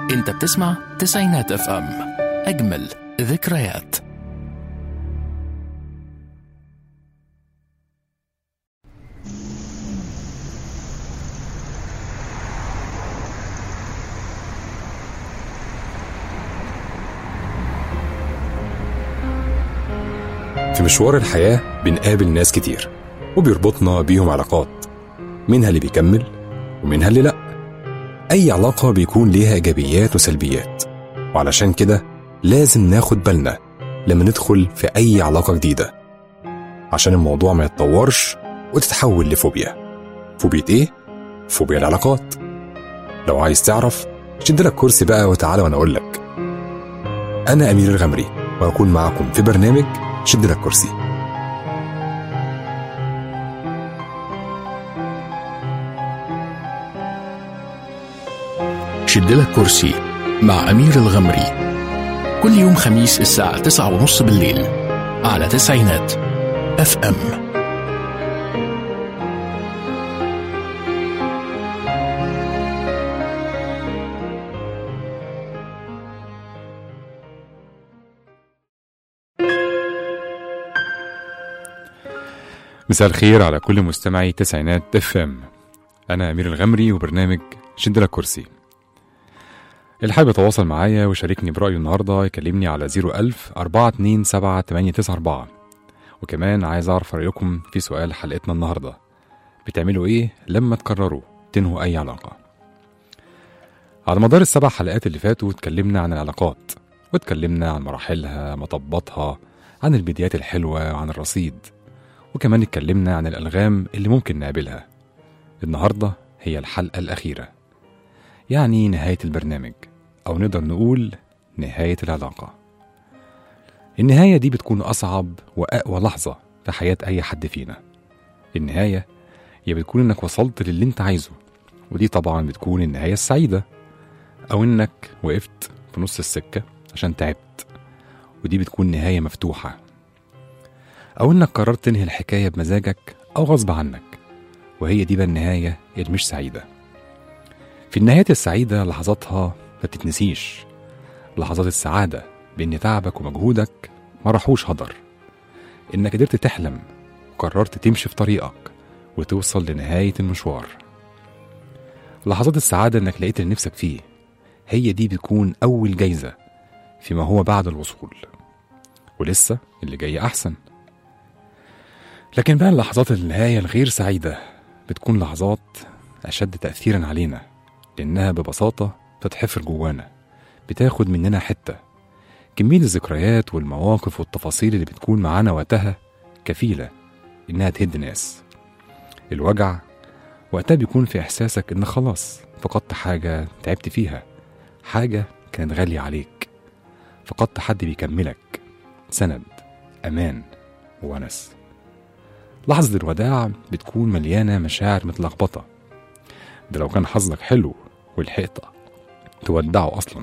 انت بتسمع تسعينات اف ام اجمل ذكريات في مشوار الحياة بنقابل ناس كتير وبيربطنا بيهم علاقات منها اللي بيكمل ومنها اللي لأ أي علاقة بيكون ليها إيجابيات وسلبيات وعلشان كده لازم ناخد بالنا لما ندخل في أي علاقة جديدة عشان الموضوع ما يتطورش وتتحول لفوبيا فوبيا إيه؟ فوبيا العلاقات لو عايز تعرف شد لك كرسي بقى وتعالى وأنا أقول لك أنا أمير الغمري وأكون معاكم في برنامج شد لك كرسي شد لك كرسي مع أمير الغمري كل يوم خميس الساعة تسعة ونص بالليل على تسعينات اف ام مساء الخير على كل مستمعي تسعينات اف ام انا امير الغمري وبرنامج شد لك كرسي اللي حابب يتواصل معايا ويشاركني برأيه النهارده يكلمني على 01000 427 894 وكمان عايز اعرف رأيكم في سؤال حلقتنا النهارده بتعملوا ايه لما تقرروا تنهوا اي علاقة على مدار السبع حلقات اللي فاتوا اتكلمنا عن العلاقات واتكلمنا عن مراحلها مطباتها عن البدايات الحلوة وعن الرصيد وكمان اتكلمنا عن الألغام اللي ممكن نقابلها النهاردة هي الحلقة الأخيرة يعني نهاية البرنامج أو نقدر نقول نهاية العلاقة النهاية دي بتكون أصعب وأقوى لحظة في حياة أي حد فينا النهاية هي بتكون إنك وصلت للي أنت عايزه ودي طبعا بتكون النهاية السعيدة أو إنك وقفت في نص السكة عشان تعبت ودي بتكون نهاية مفتوحة أو إنك قررت تنهي الحكاية بمزاجك أو غصب عنك وهي دي بقى النهاية اللي مش سعيدة في النهايات السعيدة لحظاتها ما بتتنسيش لحظات السعادة بإن تعبك ومجهودك ما راحوش هدر إنك قدرت تحلم وقررت تمشي في طريقك وتوصل لنهاية المشوار لحظات السعادة إنك لقيت اللي نفسك فيه هي دي بتكون أول جايزة فيما هو بعد الوصول ولسه اللي جاي أحسن لكن بقى اللحظات النهاية الغير سعيدة بتكون لحظات أشد تأثيرا علينا لأنها ببساطة بتتحفر جوانا بتاخد مننا حتة كمية الذكريات والمواقف والتفاصيل اللي بتكون معانا وقتها كفيلة إنها تهد ناس الوجع وقتها بيكون في إحساسك إن خلاص فقدت حاجة تعبت فيها حاجة كانت غالية عليك فقدت حد بيكملك سند أمان وونس لحظة الوداع بتكون مليانة مشاعر متلخبطة ده لو كان حظك حلو ولحقت تودعه أصلا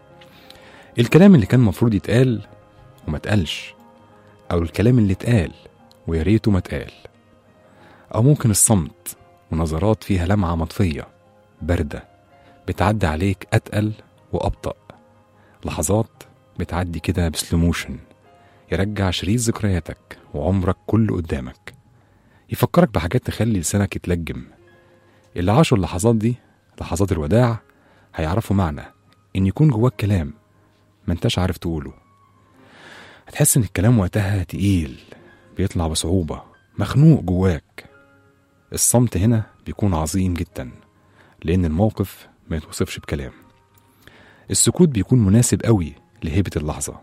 الكلام اللي كان المفروض يتقال وما اتقالش أو الكلام اللي اتقال ويا ريته ما اتقال أو ممكن الصمت ونظرات فيها لمعة مطفية باردة بتعدي عليك أتقل وأبطأ لحظات بتعدي كده بسلوموشن يرجع شريط ذكرياتك وعمرك كله قدامك يفكرك بحاجات تخلي لسانك يتلجم اللي عاشوا اللحظات دي لحظات الوداع هيعرفوا معنى إن يكون جواك كلام ما انتش عارف تقوله هتحس إن الكلام وقتها تقيل بيطلع بصعوبة مخنوق جواك الصمت هنا بيكون عظيم جدا لأن الموقف ما يتوصفش بكلام السكوت بيكون مناسب قوي لهيبة اللحظة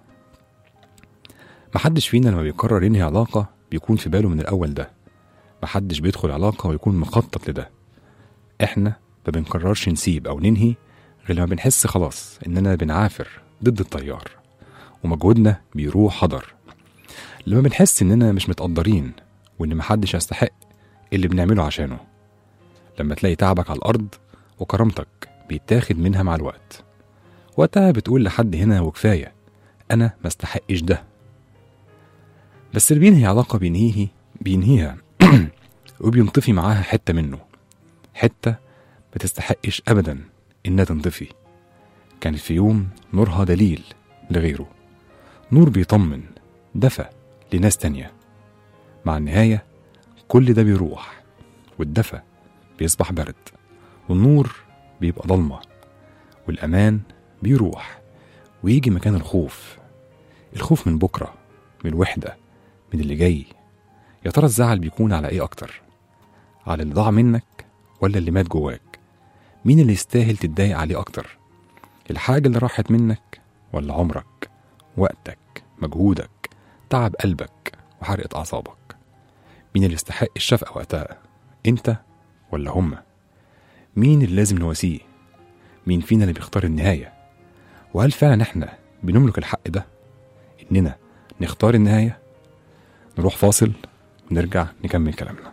محدش فينا لما بيقرر ينهي علاقة بيكون في باله من الأول ده محدش بيدخل علاقة ويكون مخطط لده احنا ما بنقررش نسيب أو ننهي غير لما بنحس خلاص إننا بنعافر ضد التيار ومجهودنا بيروح هدر لما بنحس إننا مش متقدرين وإن محدش يستحق اللي بنعمله عشانه لما تلاقي تعبك على الأرض وكرامتك بيتاخد منها مع الوقت وقتها بتقول لحد هنا وكفاية أنا ما استحقش ده بس اللي بينهي علاقة بينهيه بينهيها وبينطفي معاها حتة منه حتة ما تستحقش أبدا إنها تنطفي كانت في يوم نورها دليل لغيره نور بيطمن دفى لناس تانية مع النهاية كل ده بيروح والدفى بيصبح برد والنور بيبقى ضلمة والأمان بيروح ويجي مكان الخوف الخوف من بكرة من الوحدة من اللي جاي يا ترى الزعل بيكون على ايه اكتر على اللي ضاع منك ولا اللي مات جواك مين اللي يستاهل تتضايق عليه اكتر الحاجة اللي راحت منك ولا عمرك وقتك مجهودك تعب قلبك وحرقة أعصابك مين اللي يستحق الشفقة وقتها انت ولا هما مين اللي لازم نواسيه مين فينا اللي بيختار النهاية وهل فعلا احنا بنملك الحق ده اننا نختار النهاية نروح فاصل ونرجع نكمل كلامنا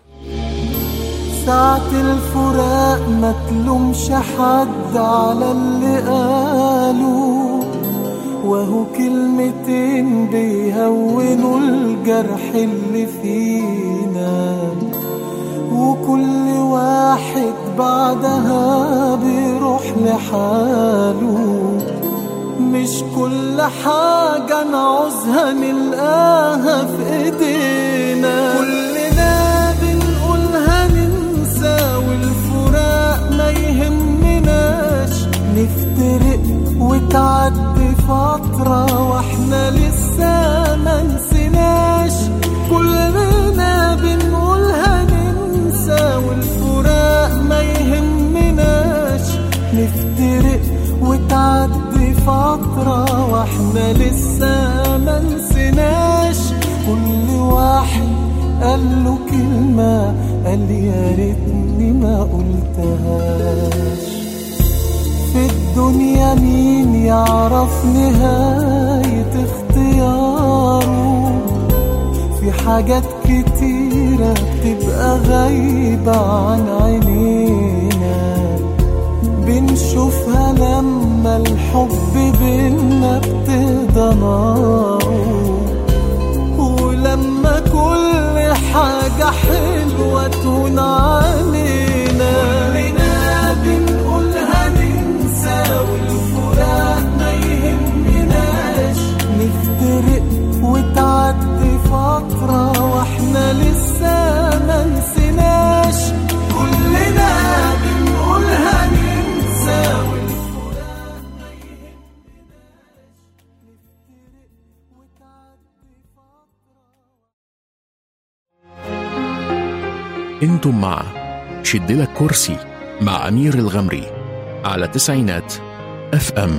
ساعة الفراق ما تلومش حد على اللي قالوا وهو كلمتين بيهونوا الجرح اللي فينا وكل واحد بعدها بيروح لحاله مش كل حاجة نعوزها نلقاها في ايدينا كلنا بنقولها ننسى والفراق ما يهمناش نفترق وتعدي فترة واحنا لسه ما نسيناش كلنا بنقولها ننسى والفراق ما يهمناش نفترق وتعدي فترة واحنا لسه ما نسيناش كل واحد قال له كلمة قال يا ريتني ما قلتهاش في الدنيا مين يعرف نهاية اختياره في حاجات كتيرة بتبقى غايبة عن عينينا بنشوفها لما الحب بينا ابتدى ناره ولما كل حاجة حلوة تهون علينا كلنا بنقولها ننسى والفراق ما يهمناش نفترق وتعدي فترة واحنا لسه ما نسيناش كلنا بنقولها ننسى والفراق ما يهمناش نفترق وتعدي فترة انتم مع شدلك كرسي مع أمير الغمري على تسعينات اف ام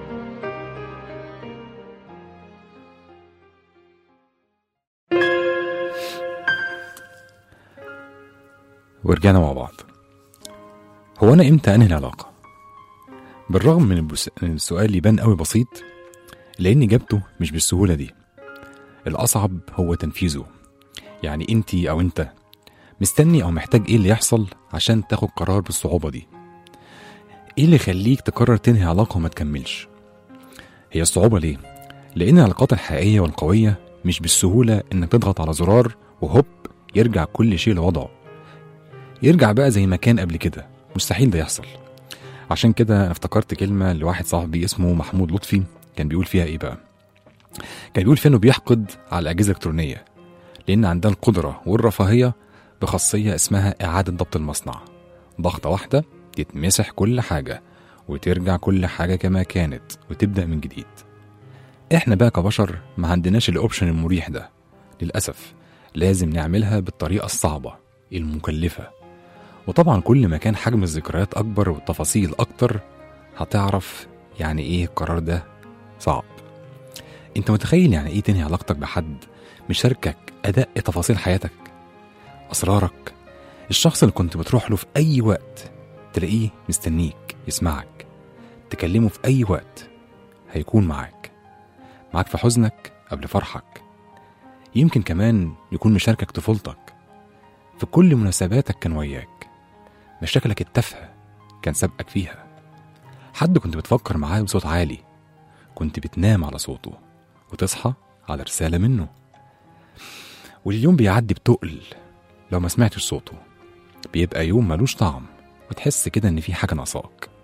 ورجعنا مع بعض هو انا امتى انهي العلاقه بالرغم من البس... إن السؤال يبان قوي بسيط لان اجابته مش بالسهوله دي الاصعب هو تنفيذه يعني انتي او انت مستني او محتاج ايه اللي يحصل عشان تاخد قرار بالصعوبه دي ايه اللي يخليك تقرر تنهي علاقه وما تكملش هي الصعوبه ليه لان العلاقات الحقيقيه والقويه مش بالسهوله انك تضغط على زرار وهوب يرجع كل شيء لوضعه يرجع بقى زي ما كان قبل كده مستحيل ده يحصل عشان كده انا افتكرت كلمه لواحد صاحبي اسمه محمود لطفي كان بيقول فيها ايه بقى كان بيقول فيها انه بيحقد على الاجهزه الالكترونيه لان عندها القدره والرفاهيه بخاصيه اسمها اعاده ضبط المصنع ضغطه واحده تتمسح كل حاجه وترجع كل حاجه كما كانت وتبدا من جديد احنا بقى كبشر ما عندناش الاوبشن المريح ده للاسف لازم نعملها بالطريقه الصعبه المكلفه وطبعا كل ما كان حجم الذكريات اكبر والتفاصيل اكتر هتعرف يعني ايه القرار ده صعب انت متخيل يعني ايه تنهي علاقتك بحد مشاركك اداء تفاصيل حياتك اسرارك الشخص اللي كنت بتروح له في اي وقت تلاقيه مستنيك يسمعك تكلمه في اي وقت هيكون معاك معاك في حزنك قبل فرحك يمكن كمان يكون مشاركك طفولتك في كل مناسباتك كان وياك مشاكلك التافهة كان سابقك فيها حد كنت بتفكر معاه بصوت عالي كنت بتنام على صوته وتصحى على رسالة منه واليوم بيعدي بتقل لو ما سمعتش صوته بيبقى يوم ملوش طعم وتحس كده ان في حاجة ناقصاك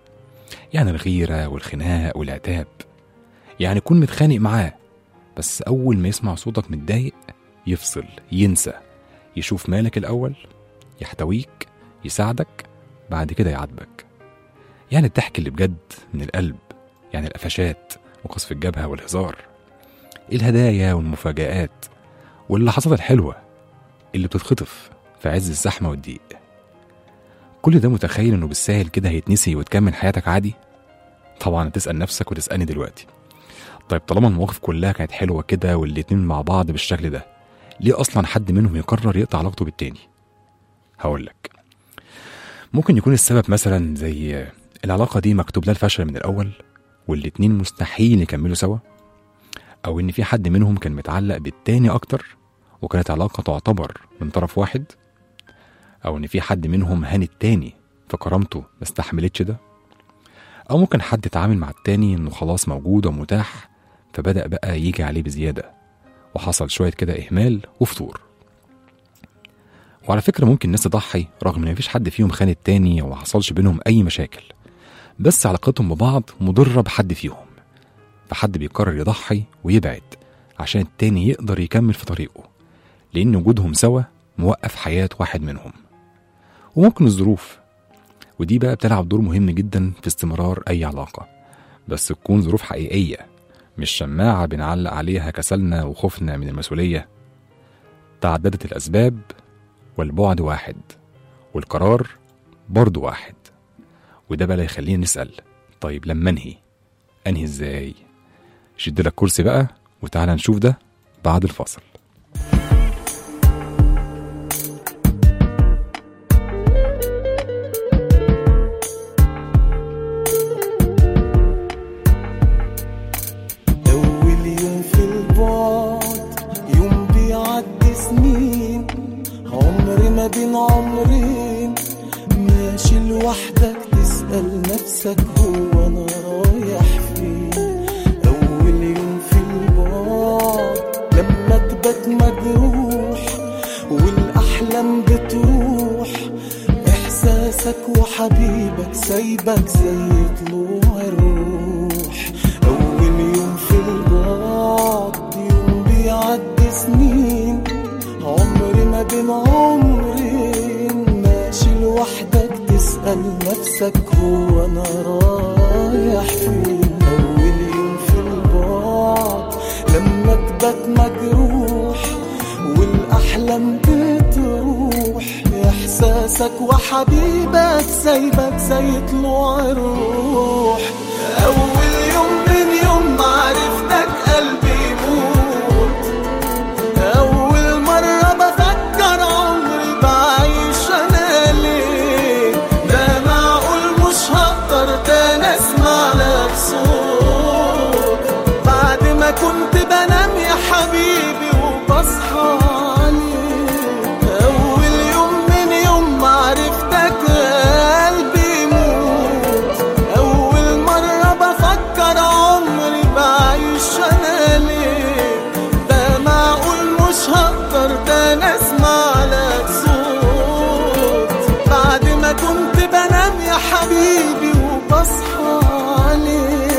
يعني الغيرة والخناق والعتاب يعني تكون متخانق معاه بس أول ما يسمع صوتك متضايق يفصل ينسى يشوف مالك الأول يحتويك يساعدك بعد كده يعاتبك يعني الضحك اللي بجد من القلب يعني القفشات وقصف الجبهة والهزار الهدايا والمفاجآت واللحظات الحلوة اللي بتتخطف في عز الزحمة والضيق كل ده متخيل انه بالساهل كده هيتنسي وتكمل حياتك عادي طبعا تسأل نفسك وتسألني دلوقتي طيب طالما المواقف كلها كانت حلوة كده والاتنين مع بعض بالشكل ده ليه أصلا حد منهم يقرر يقطع علاقته بالتاني هقولك ممكن يكون السبب مثلا زي العلاقة دي مكتوب لها الفشل من الأول والاتنين مستحيل يكملوا سوا أو إن في حد منهم كان متعلق بالتاني أكتر وكانت علاقة تعتبر من طرف واحد أو إن في حد منهم هان التاني فكرامته ما استحملتش ده أو ممكن حد اتعامل مع التاني إنه خلاص موجود ومتاح فبدأ بقى يجي عليه بزيادة وحصل شوية كده إهمال وفتور وعلى فكرة ممكن الناس تضحي رغم إن مفيش حد فيهم خان التاني أو حصلش بينهم أي مشاكل بس علاقتهم ببعض مضرة بحد فيهم فحد بيقرر يضحي ويبعد عشان التاني يقدر يكمل في طريقه لأن وجودهم سوا موقف حياة واحد منهم وممكن الظروف ودي بقى بتلعب دور مهم جدا في استمرار أي علاقة بس تكون ظروف حقيقية مش شماعة بنعلق عليها كسلنا وخوفنا من المسؤولية تعددت الأسباب والبعد واحد والقرار برضه واحد وده بقى اللي يخلينا نسأل طيب لما انهي انهي ازاي شد لك كرسي بقى وتعالى نشوف ده بعد الفاصل أول يوم في البعد يوم بيعدي سنين عمر ما بين عمرين ماشي لوحدك تسأل نفسك هو أنا رايح فين أول يوم في البعد لما تبات مجروح والأحلام بتروح إحساسك وحبيبك سايبك زي طلوع الروح أول يوم في البعد يوم بيعدي سنين عمر ما بين عمرين ماشي لوحدك تسأل نفسك هو أنا رايح فين أول يوم في البعد لما تبات مجروح والأحلام بتروح إحساسك وحبيبك سايبك زي طلوع الروح أول يوم من يوم ما عرفتك قلبي يموت أول مرة بفكر عمري بعيش أنا ليه ده معقول مش هقدر تاني أسمع لك صوت بعد ما كنت بنام يا حبيبي وبصحى عليك أول يوم من يوم ما عرفتك قلبي يموت أول مرة بفكر عمري بعيش أنا ليه ده معقول مش هقدر تاني أسمع لك صوت بعد ما كنت بنام يا حبيبي وبصحى عليك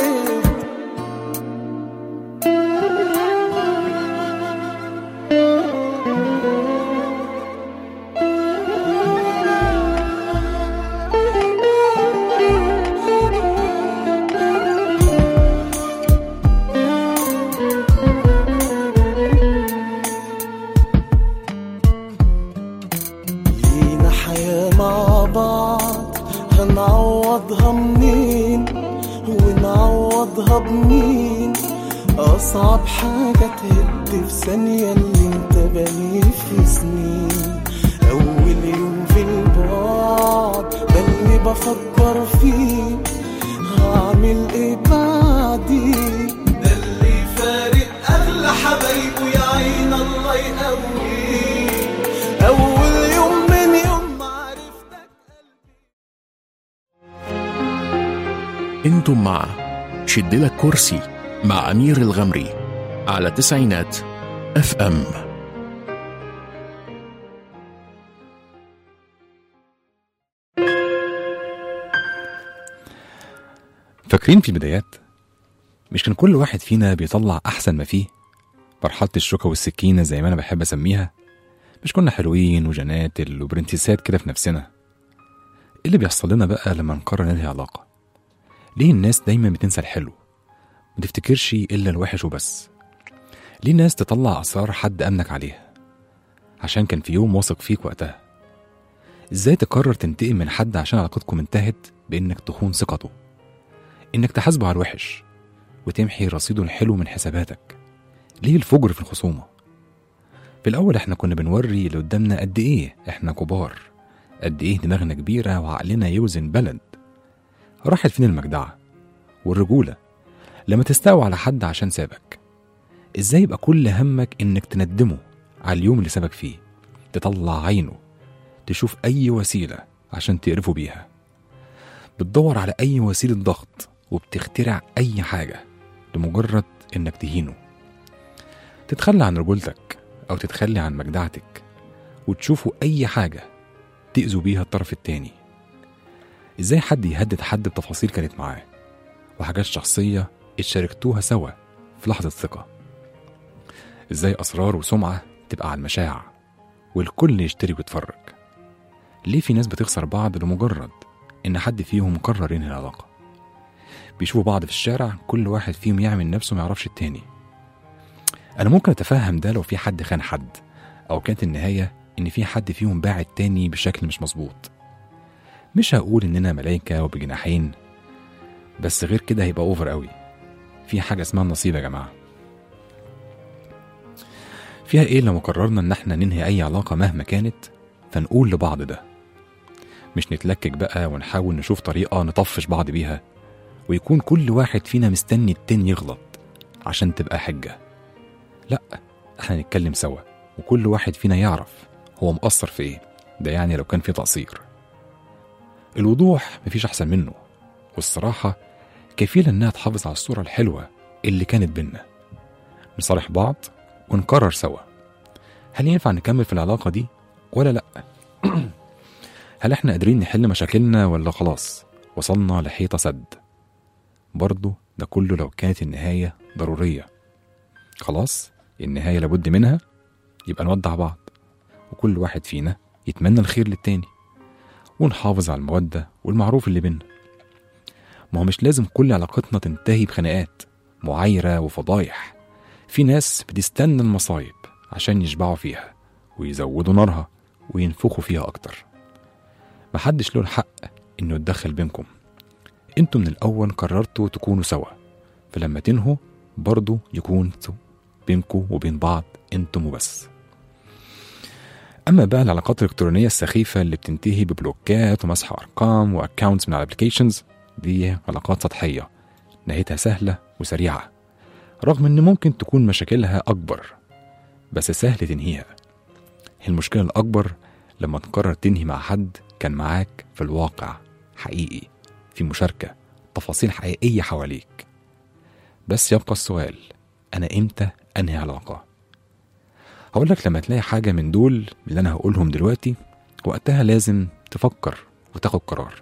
لينا حياة مع بعض هنعوضها منين ونعوضها بمين أصعب حاجة تهد في ثانية اللي انت بنيه في سنين أول يوم في البعد ده اللي بفكر فيه هعمل ايه بعديه ده اللي فارق أغلى حبايبه يا عين الله يقويه أول يوم من يوم ما عرفتك انتم مع شد لك كرسي مع أمير الغمري على تسعينات اف ام فاكرين في البدايات مش كان كل واحد فينا بيطلع أحسن ما فيه مرحلة الشوكة والسكينة زي ما أنا بحب أسميها مش كنا حلوين وجناتل وبرنتيسات كده في نفسنا إيه اللي بيحصل لنا بقى لما نقرر ننهي علاقة ليه الناس دايما بتنسى الحلو ما تفتكرش إلا الوحش وبس ليه الناس تطلع أسرار حد أمنك عليها عشان كان في يوم واثق فيك وقتها ازاي تقرر تنتقم من حد عشان علاقتكم انتهت بانك تخون ثقته انك تحاسبه على الوحش وتمحي رصيده الحلو من حساباتك ليه الفجر في الخصومة في الأول احنا كنا بنوري اللي قدامنا قد ايه احنا كبار قد ايه دماغنا كبيرة وعقلنا يوزن بلد راحت فين المجدعة والرجولة لما تستقوى على حد عشان سابك ازاي يبقى كل همك انك تندمه على اليوم اللي سابك فيه تطلع عينه تشوف أي وسيلة عشان تقرفه بيها بتدور على أي وسيلة ضغط وبتخترع أي حاجة لمجرد إنك تهينه تتخلى عن رجولتك أو تتخلي عن مجدعتك وتشوفوا أي حاجة تأذوا بيها الطرف التاني إزاي حد يهدد حد بتفاصيل كانت معاه وحاجات شخصية اتشاركتوها سوا في لحظة ثقة إزاي أسرار وسمعة تبقى على المشاع والكل يشتري ويتفرج ليه في ناس بتخسر بعض لمجرد إن حد فيهم قرر ينهي العلاقة بيشوفوا بعض في الشارع كل واحد فيهم يعمل نفسه ما يعرفش التاني أنا ممكن أتفهم ده لو في حد خان حد أو كانت النهاية إن في حد فيهم باع التاني بشكل مش مظبوط مش هقول إننا ملايكة وبجناحين بس غير كده هيبقى أوفر قوي في حاجة اسمها النصيب يا جماعة فيها إيه لو قررنا إن إحنا ننهي أي علاقة مهما كانت فنقول لبعض ده مش نتلكك بقى ونحاول نشوف طريقة نطفش بعض بيها ويكون كل واحد فينا مستني التاني يغلط عشان تبقى حجة لا احنا نتكلم سوا وكل واحد فينا يعرف هو مقصر في ايه ده يعني لو كان في تقصير الوضوح مفيش أحسن منه والصراحة كفيلة إنها تحافظ على الصورة الحلوة اللي كانت بينا نصالح بعض ونقرر سوا هل ينفع نكمل في العلاقة دي ولا لأ هل احنا قادرين نحل مشاكلنا ولا خلاص وصلنا لحيطة سد برضه ده كله لو كانت النهاية ضرورية خلاص النهاية لابد منها يبقى نودع بعض وكل واحد فينا يتمنى الخير للتاني ونحافظ على المودة والمعروف اللي بينا ما هو مش لازم كل علاقتنا تنتهي بخناقات معايرة وفضايح في ناس بتستنى المصايب عشان يشبعوا فيها ويزودوا نارها وينفخوا فيها أكتر محدش له الحق إنه يتدخل بينكم انتوا من الأول قررتوا تكونوا سوا فلما تنهوا برضو يكون بينكم وبين بعض انتم وبس أما بقى العلاقات الإلكترونية السخيفة اللي بتنتهي ببلوكات ومسح أرقام وأكاونتس من على الابلكيشنز دي علاقات سطحية نهايتها سهلة وسريعة رغم إن ممكن تكون مشاكلها أكبر بس سهل تنهيها المشكلة الأكبر لما تقرر تنهي مع حد كان معاك في الواقع حقيقي في مشاركة تفاصيل حقيقية حواليك بس يبقى السؤال أنا إمتى أنهي علاقة؟ هقول لك لما تلاقي حاجة من دول اللي أنا هقولهم دلوقتي وقتها لازم تفكر وتاخد قرار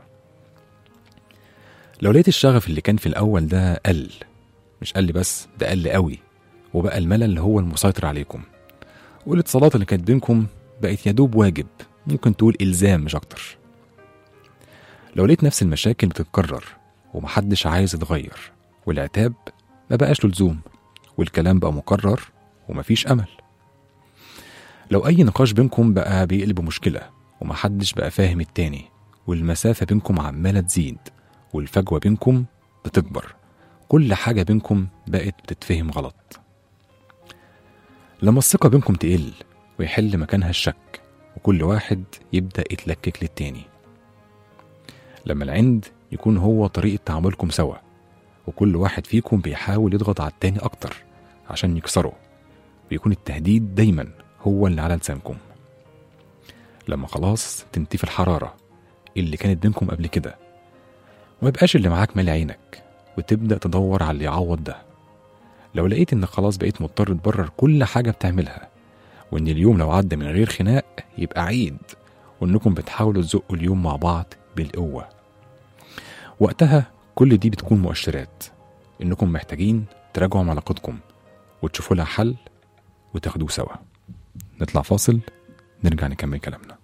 لو لقيت الشغف اللي كان في الأول ده قل مش قل بس ده قل قوي وبقى الملل هو المسيطر عليكم والاتصالات اللي كانت بينكم بقت يدوب واجب ممكن تقول إلزام مش أكتر لو لقيت نفس المشاكل بتتكرر ومحدش عايز يتغير والعتاب ما بقاش له لزوم والكلام بقى مكرر ومفيش أمل لو أي نقاش بينكم بقى بيقلب مشكلة ومحدش بقى فاهم التاني والمسافة بينكم عمالة تزيد والفجوة بينكم بتكبر كل حاجة بينكم بقت بتتفهم غلط لما الثقة بينكم تقل ويحل مكانها الشك وكل واحد يبدأ يتلكك للتاني لما العند يكون هو طريقة تعاملكم سوا وكل واحد فيكم بيحاول يضغط على التاني أكتر عشان يكسره ويكون التهديد دايما هو اللي على لسانكم لما خلاص تنتفي الحرارة اللي كانت بينكم قبل كده وما يبقاش اللي معاك مالي عينك وتبدأ تدور على اللي يعوض ده لو لقيت انك خلاص بقيت مضطر تبرر كل حاجة بتعملها وان اليوم لو عدى من غير خناق يبقى عيد وانكم بتحاولوا تزقوا اليوم مع بعض بالقوة وقتها كل دي بتكون مؤشرات إنكم محتاجين تراجعوا علاقتكم وتشوفوا لها حل وتاخدوه سوا نطلع فاصل نرجع نكمل كلامنا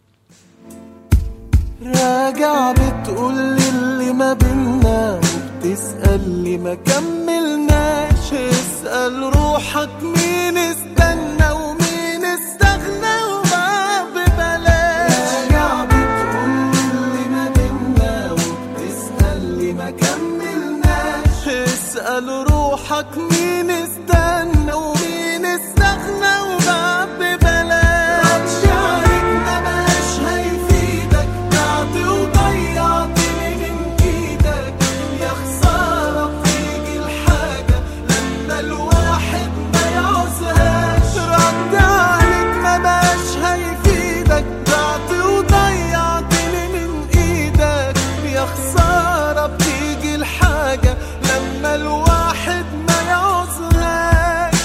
راجع بتقول لي اللي ما بينا وبتسأل لي ما كملناش اسأل روحك مين استنى ومين استغنى وما ببلاش راجع بتقول لي اللي ما بينا وبتسأل لي ما كملناش اسأل روحك مين استنى ومين استغنى وما ببلاش شعرك ما بقاش هيفيدك بعت وضيعتني من ايدك يا خسارة بتيجي الحاجة لما الواحد ما يعوزهاش رد عليك ما بقاش هيفيدك بعت وضيعتني من ايدك يا خسارة بتيجي الحاجة لما الواحد ما يعوزهاش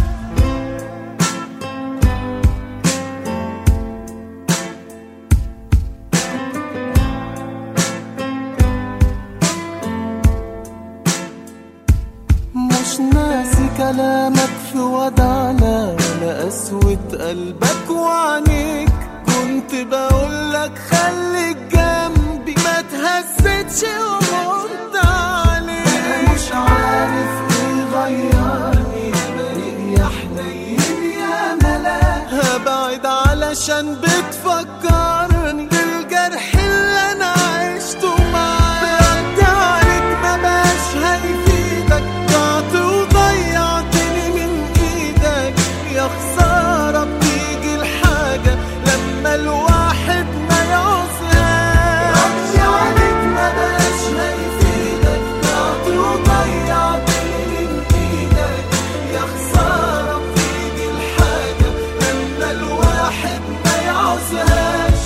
مش ناسي كلامك في ودعنا ولا قسوة قلبك وعنيك كنت بقولك خليك جنبي ما تهزتش ومرت عليك مش عارف ايه غيرني بريء يا حنين يا ملاك هبعد علشان بتفكرني بالجرح اللي انا عشته معاك رد عليك ما بقاش هيفيدك ضعت وضيعتني من ايدك يا خسارة بتيجي الحاجة لما الواحد ما يعوزهاش رد عليك ما بقاش هيفيدك ضعت وضيعتني من ايدك يا خسارة بتيجي الحاجة لما الواحد ما يعوزهاش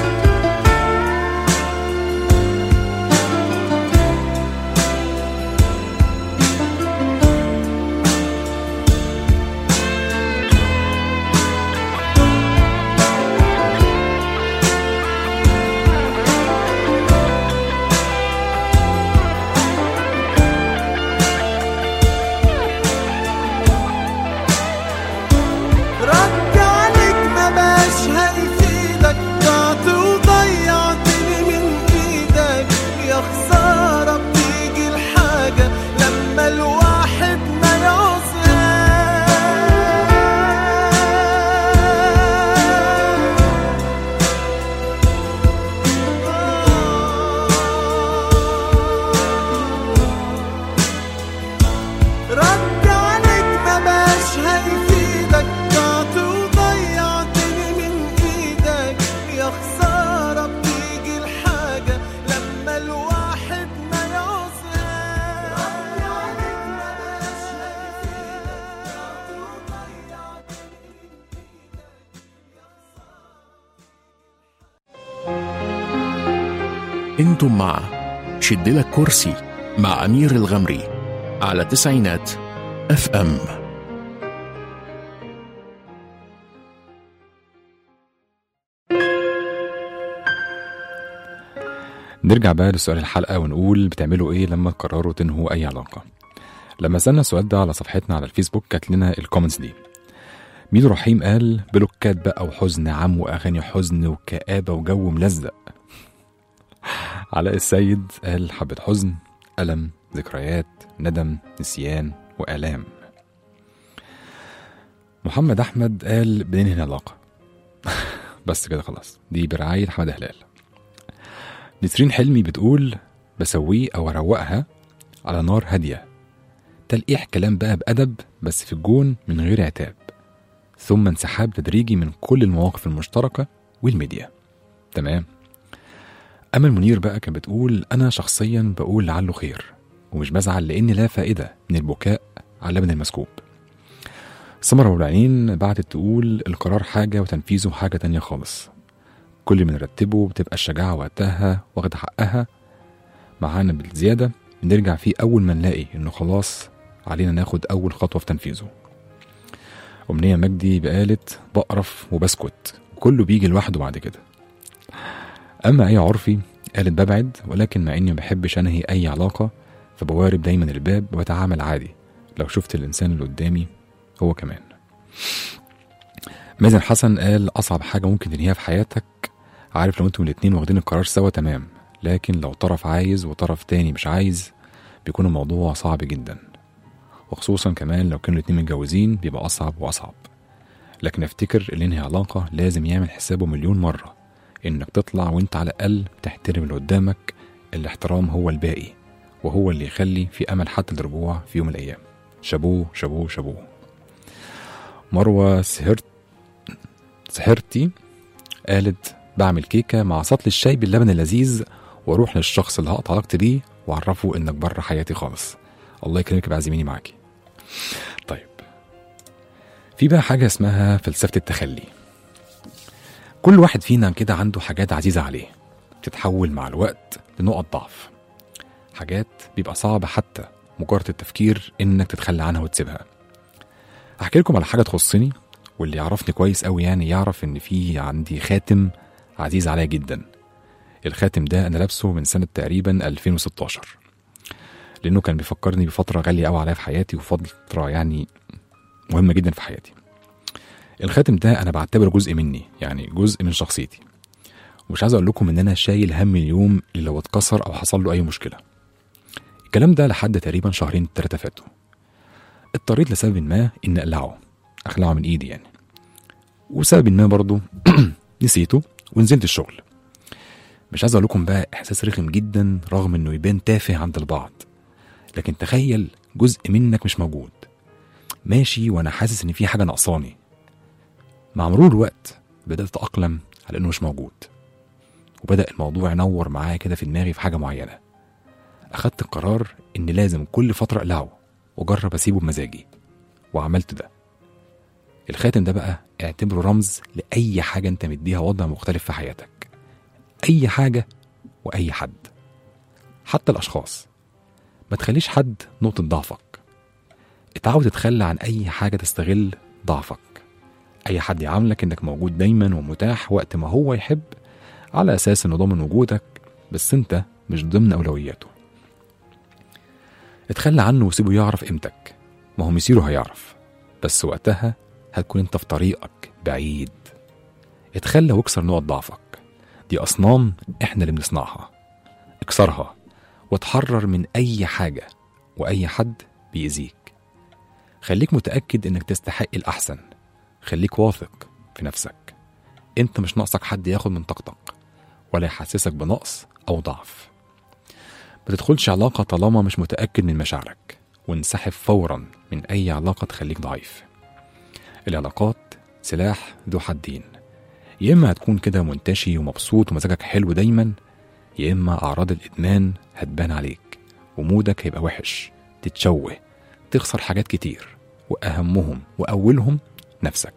رد عليك ما بقاش هيفيدك ضعت وضيعتني من ايدك يا خسارة بتيجي الحاجة لما الواحد ما يعوزهاش رد عليك ما بقاش هيفيدك ضعت وضيعتني من ايدك يا خسارة بتيجي الحاجة لما الواحد ما يعوزهاش رد عليك ما بقاش هيفيدك ضعت وضيعتني من ايدك انتم مع شدلك كرسي مع أمير الغمري على تسعينات اف ام نرجع بقى لسؤال الحلقة ونقول بتعملوا ايه لما تقرروا تنهوا اي علاقة لما سألنا السؤال ده على صفحتنا على الفيسبوك جات لنا الكومنتس دي ميدو رحيم قال بلوكات بقى وحزن عم واغاني حزن وكآبة وجو ملزق علاء السيد قال حبة حزن ألم ذكريات ندم نسيان وآلام محمد أحمد قال بننهي العلاقة بس كده خلاص دي برعاية حمد هلال نسرين حلمي بتقول بسويه أو أروقها على نار هادية تلقيح كلام بقى بأدب بس في الجون من غير عتاب ثم انسحاب تدريجي من كل المواقف المشتركة والميديا تمام أمل منير بقى كانت بتقول أنا شخصيا بقول لعله خير ومش بزعل لأن لا فائدة من البكاء على ابن المسكوب سمرة أبو العينين بعتت تقول القرار حاجة وتنفيذه حاجة تانية خالص كل ما نرتبه بتبقى الشجاعة وقتها واخدة حقها معانا بالزيادة بنرجع فيه أول ما نلاقي إنه خلاص علينا ناخد أول خطوة في تنفيذه أمنية مجدي بقالت بقرف وبسكت كله بيجي لوحده بعد كده أما أي عرفي قالت ببعد ولكن مع إني ما بحبش أنهي أي علاقة فبوارب دايما الباب وبتعامل عادي لو شفت الإنسان اللي قدامي هو كمان مازن حسن قال أصعب حاجة ممكن تنهيها في حياتك عارف لو انتم الاتنين واخدين القرار سوا تمام لكن لو طرف عايز وطرف تاني مش عايز بيكون الموضوع صعب جدا وخصوصا كمان لو كانوا الاتنين متجوزين بيبقى أصعب وأصعب لكن افتكر اللي ينهي علاقة لازم يعمل حسابه مليون مرة إنك تطلع وإنت على الأقل تحترم اللي قدامك الاحترام هو الباقي وهو اللي يخلي في أمل حتى الرجوع في يوم من الأيام شابوه شابوه شابوه مروة سهرت سهرتي قالت بعمل كيكة مع سطل الشاي باللبن اللذيذ واروح للشخص اللي هقطع علاقتي بيه واعرفه انك بره حياتي خالص الله يكرمك بعزميني معاكي طيب في بقى حاجة اسمها فلسفة التخلي كل واحد فينا كده عنده حاجات عزيزة عليه بتتحول مع الوقت لنقط ضعف حاجات بيبقى صعب حتى مجرد التفكير انك تتخلى عنها وتسيبها احكي لكم على حاجة تخصني واللي يعرفني كويس قوي يعني يعرف ان في عندي خاتم عزيز عليا جدا الخاتم ده انا لابسه من سنة تقريبا 2016 لانه كان بيفكرني بفترة غالية قوي عليا في حياتي وفترة يعني مهمة جدا في حياتي الخاتم ده انا بعتبره جزء مني يعني جزء من شخصيتي ومش عايز اقول لكم ان انا شايل هم اليوم اللي لو اتكسر او حصل له اي مشكله الكلام ده لحد تقريبا شهرين تلاتة فاتوا اضطريت لسبب ما ان اقلعه اخلعه من ايدي يعني وسبب ما برضه نسيته ونزلت الشغل مش عايز اقول لكم بقى احساس رخم جدا رغم انه يبان تافه عند البعض لكن تخيل جزء منك مش موجود ماشي وانا حاسس ان في حاجه ناقصاني مع مرور الوقت بدات اتاقلم على انه مش موجود وبدا الموضوع ينور معايا كده في دماغي في حاجه معينه اخدت القرار ان لازم كل فتره اقلعه واجرب اسيبه بمزاجي وعملت ده الخاتم ده بقى اعتبره رمز لاي حاجه انت مديها وضع مختلف في حياتك اي حاجه واي حد حتى الاشخاص ما تخليش حد نقطه ضعفك اتعود تتخلى عن اي حاجه تستغل ضعفك اي حد يعاملك انك موجود دايما ومتاح وقت ما هو يحب على اساس انه ضامن وجودك بس انت مش ضمن اولوياته اتخلى عنه وسيبه يعرف قيمتك ما هو مصيره هيعرف بس وقتها هتكون انت في طريقك بعيد اتخلى واكسر نقط ضعفك دي اصنام احنا اللي بنصنعها اكسرها وتحرر من اي حاجه واي حد بيأذيك خليك متأكد انك تستحق الاحسن خليك واثق في نفسك انت مش ناقصك حد ياخد من طاقتك ولا يحسسك بنقص او ضعف ما تدخلش علاقة طالما مش متأكد من مشاعرك وانسحب فورا من أي علاقة تخليك ضعيف العلاقات سلاح ذو حدين يا إما هتكون كده منتشي ومبسوط ومزاجك حلو دايما يا إما أعراض الإدمان هتبان عليك ومودك هيبقى وحش تتشوه تخسر حاجات كتير وأهمهم وأولهم نفسك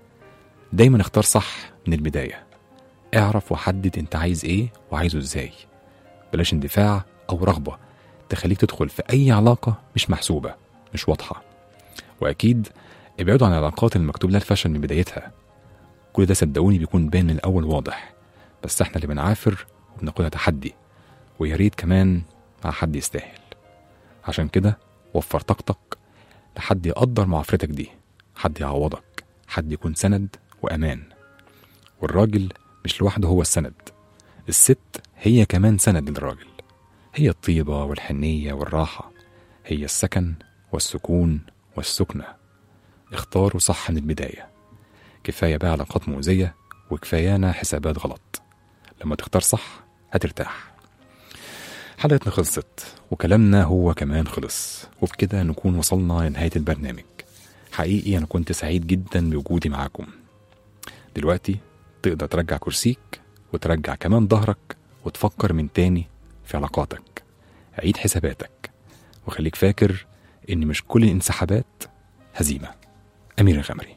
دايما اختار صح من البداية اعرف وحدد انت عايز ايه وعايزه ازاي بلاش اندفاع او رغبة تخليك تدخل في اي علاقة مش محسوبة مش واضحة واكيد ابعدوا عن العلاقات المكتوب لها الفشل من بدايتها كل ده صدقوني بيكون باين من الاول واضح بس احنا اللي بنعافر وبناخدها تحدي ويا ريت كمان مع حد يستاهل عشان كده وفر طاقتك لحد يقدر معافرتك دي حد يعوضك حد يكون سند وأمان والراجل مش لوحده هو السند الست هي كمان سند للراجل هي الطيبة والحنية والراحة هي السكن والسكون والسكنة اختاروا صح من البداية كفاية بقى علاقات مؤذية وكفايانا حسابات غلط لما تختار صح هترتاح حلقتنا خلصت وكلامنا هو كمان خلص وبكده نكون وصلنا لنهاية البرنامج حقيقي أنا كنت سعيد جدا بوجودي معاكم دلوقتي تقدر ترجع كرسيك وترجع كمان ظهرك وتفكر من تاني في علاقاتك عيد حساباتك وخليك فاكر إن مش كل الانسحابات هزيمة أمير الغمري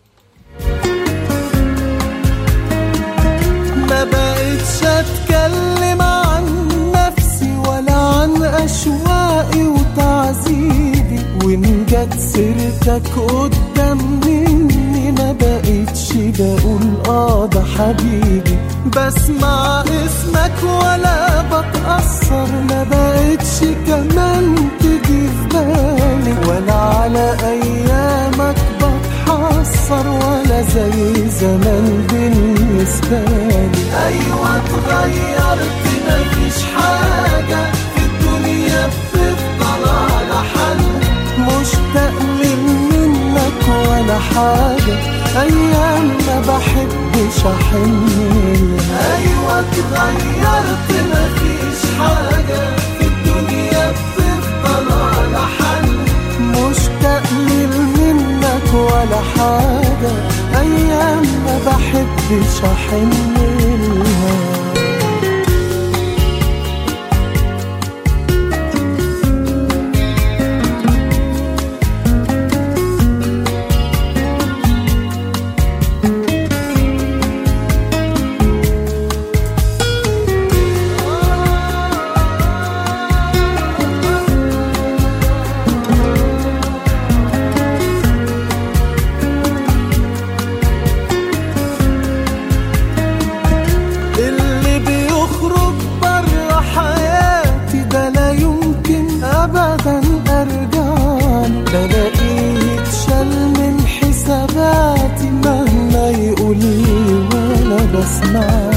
ما بقتش اتكلم عن نفسي ولا عن اشواقي وتعذيبي وان جت سيرتك قدام مني ما بقتش بقول اه ده حبيبي بسمع اسمك ولا بتأثر ما بقتش كمان ولا زي زمان بالنسبة لي أيوة اتغيرت مفيش حاجة في الدنيا بتفضل على حل مشتاق من منك ولا حاجة أيام ما بحبش أحن لها. أيوة اتغيرت مفيش حاجة في الدنيا بتفضل على حل مشتاق منك ولا حاجة أيام ما بحبش أحن لها اللي بيخرج بره حياتي ده لا يمكن ابدا ارجعله بلاقيه يتشال من حساباتي مهما يقول لي وانا بسمع